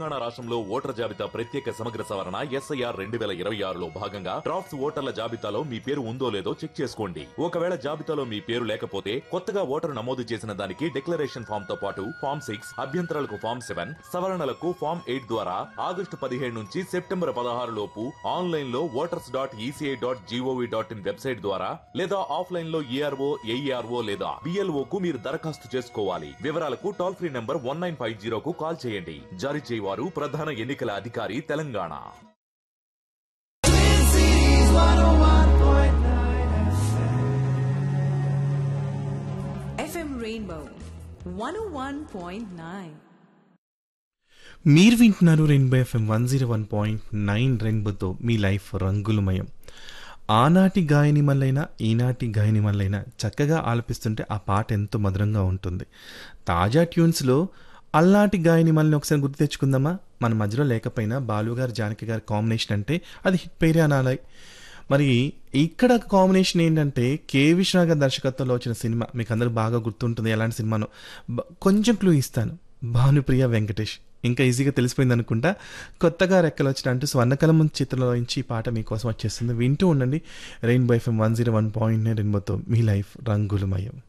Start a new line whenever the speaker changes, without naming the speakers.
తెలంగాణ రాష్ట్రంలో ఓటర్ జాబితా ప్రత్యేక సమగ్ర సవరణ ఎస్ఐఆర్ రెండు వేల ఇరవై ఆరులో భాగంగా డ్రాఫ్ట్స్ ఓటర్ల జాబితాలో మీ పేరు ఉందో లేదో చెక్ చేసుకోండి ఒకవేళ జాబితాలో మీ పేరు లేకపోతే కొత్తగా ఓటరు నమోదు చేసిన దానికి డిక్లరేషన్ ఫామ్ తో పాటు ఫామ్ సిక్స్ అభ్యంతరాలకు ఫామ్ సెవెన్ సవరణలకు ఫామ్ ఎయిట్ ద్వారా ఆగస్టు పదిహేడు నుంచి సెప్టెంబర్ పదహారు లోపు ఆన్లైన్ లో voters dot ECI dot G O V dot in website ద్వారా లేదా ఆఫ్లైన్ లో ఏఆర్ఓ ఏఈఆర్ఓ లేదా బిఎల్ఓ కు మీరు దరఖాస్తు చేసుకోవాలి వివరాలకు toll free number one nine five జీరోకు కాల్ చేయండి జారీ చేయవారు ప్రధాన ఎన్నికల అధికారి తెలంగాణ
FM Rainbow 101.9.
మీరు వింటున్నారు rainbow FM one zero one point nine రెయిన్బోతో మీ లైఫ్ రంగులమయం ఆనాటి గాయని మల్లైనా ఈనాటి గాయని మల్లైనా చక్కగా ఆలపిస్తుంటే ఆ పాట ఎంతో మధురంగా ఉంటుంది తాజా ట్యూన్స్లో అల్లాటి గాయని మల్ని ఒకసారి గుర్తు తెచ్చుకుందామా మన మధ్యలో లేకపోయినా బాలుగారు జానకి గారి కాంబినేషన్ అంటే అది హిట్ పేరే అనాలి మరి ఇక్కడ కాంబినేషన్ ఏంటంటే కే విశ్వనాథ్ గారి దర్శకత్వంలో వచ్చిన సినిమా మీకు అందరూ బాగా గుర్తుంటుంది ఎలాంటి సినిమానో బ- కొంచెం క్లూ ఇస్తాను భానుప్రియ వెంకటేష్ ఇంకా ఈజీగా తెలిసిపోయింది అనుకుంటా కొత్తగా రెక్కలు వచ్చిన అంటూ స్వర్ణకలం చిత్రంలో నుంచి ఈ పాట మీకోసం వచ్చేస్తుంది వింటూ ఉండండి rainbow FM one zero one point nine రెయిన్బోతో మీ లైఫ్ రంగులమయం